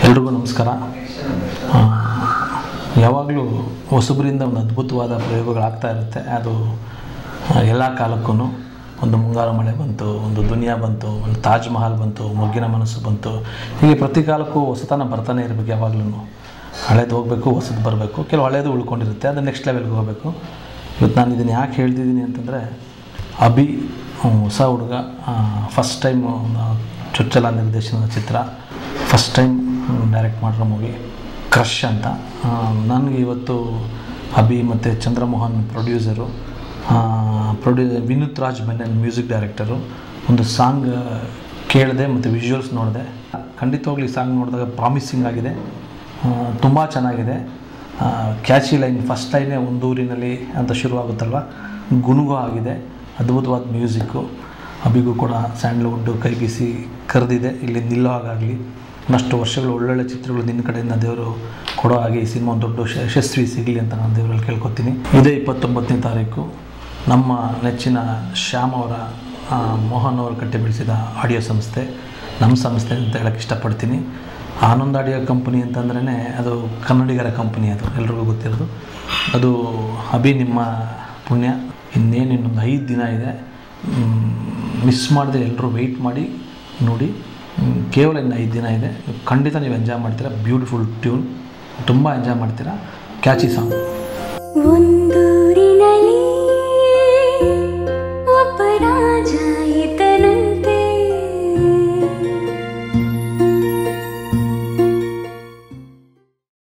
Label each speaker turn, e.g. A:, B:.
A: ಎಲ್ರಿಗೂ ನಮಸ್ಕಾರ ಆ, ಯಾವಾಗಲೂ ಹೊಸಬರಿಂದ ಒಂದು ಅದ್ಭುತವಾದ ಪ್ರಯೋಗಗಳಾಗ್ತಾ ಇರುತ್ತೆ ಅದು ಎಲ್ಲ ಕಾಲಕ್ಕೂ ಒಂದು ಮುಂಗಾರು ಮಳೆ ಬಂತು ಒಂದು ದುನಿಯಾ ಬಂತು ಒಂದು ತಾಜ್ ಮಹಲ್ ಬಂತು ಮೊಗ್ಗಿನ ಮನಸ್ಸು ಬಂತು ಹೀಗೆ ಪ್ರತಿ ಕಾಲಕ್ಕೂ ಹೊಸತನ ಬರ್ತಾನೆ ಇರಬೇಕು ಯಾವಾಗಲೂ ಹಳೇದು ಹೋಗಬೇಕು ಹೊಸದು ಬರಬೇಕು ಕೆಲವು ಹಳೇದು ಉಳ್ಕೊಂಡಿರುತ್ತೆ ಅದು ನೆಕ್ಸ್ಟ್ ಲೆವೆಲ್ಗೆ ಹೋಗಬೇಕು ಇವತ್ತು ನಾನು ಇದನ್ನು ಯಾಕೆ ಹೇಳ್ತಿದ್ದೀನಿ ಅಂತಂದರೆ ಅಭಿ ಅವ್ನು ಹೊಸ ಹುಡುಗ ಫಸ್ಟ್ ಟೈಮ್ ಚೊಚ್ಚಲ ನಿರ್ದೇಶನದ ಚಿತ್ರ ಫಸ್ಟ್ ಟೈಮ್ ಡೈರೆಕ್ಟ್ ಮಾಡಿರೋ ಮೂವಿ ಕ್ರಶ್ ಅಂತ ನನಗೆ ಇವತ್ತು ಅಭಿ ಮತ್ತು ಚಂದ್ರಮೋಹನ್ ಪ್ರೊಡ್ಯೂಸರು ಪ್ರೊಡ್ಯೂ ವಿನೂತ್ ರಾಜ್ ಮೆನನ್ ಮ್ಯೂಸಿಕ್ ಡೈರೆಕ್ಟರು ಒಂದು ಸಾಂಗ್ ಕೇಳಿದೆ ಮತ್ತು ವಿಜುವಲ್ಸ್ ನೋಡಿದೆ ಖಂಡಿತವಾಗ್ಲೂ ಈ ಸಾಂಗ್ ನೋಡಿದಾಗ ಪ್ರಾಮಿಸಿಂಗ್ ಆಗಿದೆ ತುಂಬ ಚೆನ್ನಾಗಿದೆ ಕ್ಯಾಚಿ ಲೈನ್ ಫಸ್ಟ್ ಲೈನೇ ಒಂದು ಊರಿನಲ್ಲಿ ಅಂತ ಶುರುವಾಗುತ್ತಲ್ವ ಗುನುಗು ಆಗಿದೆ ಅದ್ಭುತವಾದ ಮ್ಯೂಸಿಕ್ಕು ಅಭಿಗೂ ಕೂಡ ಸ್ಯಾಂಡ್ಲ್ವುಡ್ಡು ಕೈ ಬೀಸಿ ಕರೆದಿದೆ ಇಲ್ಲಿ ನಿಲ್ಲೋ ಹಾಗಾಗಲಿ ಇನ್ನಷ್ಟು ವರ್ಷಗಳು ಒಳ್ಳೊಳ್ಳೆ ಚಿತ್ರಗಳು ನಿನ್ನ ಕಡೆಯಿಂದ ದೇವರು ಕೊಡೋ ಹಾಗೆ ಈ ಸಿನಿಮಾ ಒಂದು ದೊಡ್ಡ ಯಶ- ಯಶಸ್ವಿ ಸಿಗಲಿ ಅಂತ ನಾನು ದೇವರಲ್ಲಿ ಕೇಳ್ಕೊತೀನಿ ಇದೇ ಇಪ್ಪತ್ತೊಂಬತ್ತನೇ ತಾರೀಕು ನಮ್ಮ ನೆಚ್ಚಿನ ಶ್ಯಾಮ್ ಅವರ ಆ, ಮೋಹನ್ ಅವರು ಕಟ್ಟಿ ಬೆಳೆಸಿದ ಆಡಿಯೋ ಸಂಸ್ಥೆ ನಮ್ಮ ಸಂಸ್ಥೆ ಅಂತ ಹೇಳಕ್ಕೆ ಇಷ್ಟಪಡ್ತೀನಿ ಆನಂದ್ ಆಡಿಯೋ ಕಂಪನಿ ಅಂತಂದ್ರೇ ಅದು ಕನ್ನಡಿಗರ ಕಂಪನಿ ಅದು ಎಲ್ರಿಗೂ ಗೊತ್ತಿರೋದು ಅದು ಅಭಿ ನಿಮ್ಮ ಪುಣ್ಯ ಇನ್ನೇನು ಇನ್ನೊಂದು ಐದು ದಿನ ಇದೆ ಮಿಸ್ ಮಾಡದೆ ಎಲ್ಲರೂ ವೆಯ್ಟ್ ಮಾಡಿ ನೋಡಿ ಮ್, ಕೇವಲ ಇನ್ನು ಐದು ದಿನ ಇದೆ ಖಂಡಿತ ನೀವು ಎಂಜಾಯ್ ಮಾಡ್ತೀರಾ ಬ್ಯೂಟಿಫುಲ್ ಟ್ಯೂನ್ ತುಂಬ ಎಂಜಾಯ್ ಮಾಡ್ತೀರಾ ಕ್ಯಾಚಿ ಸಾಂಗ್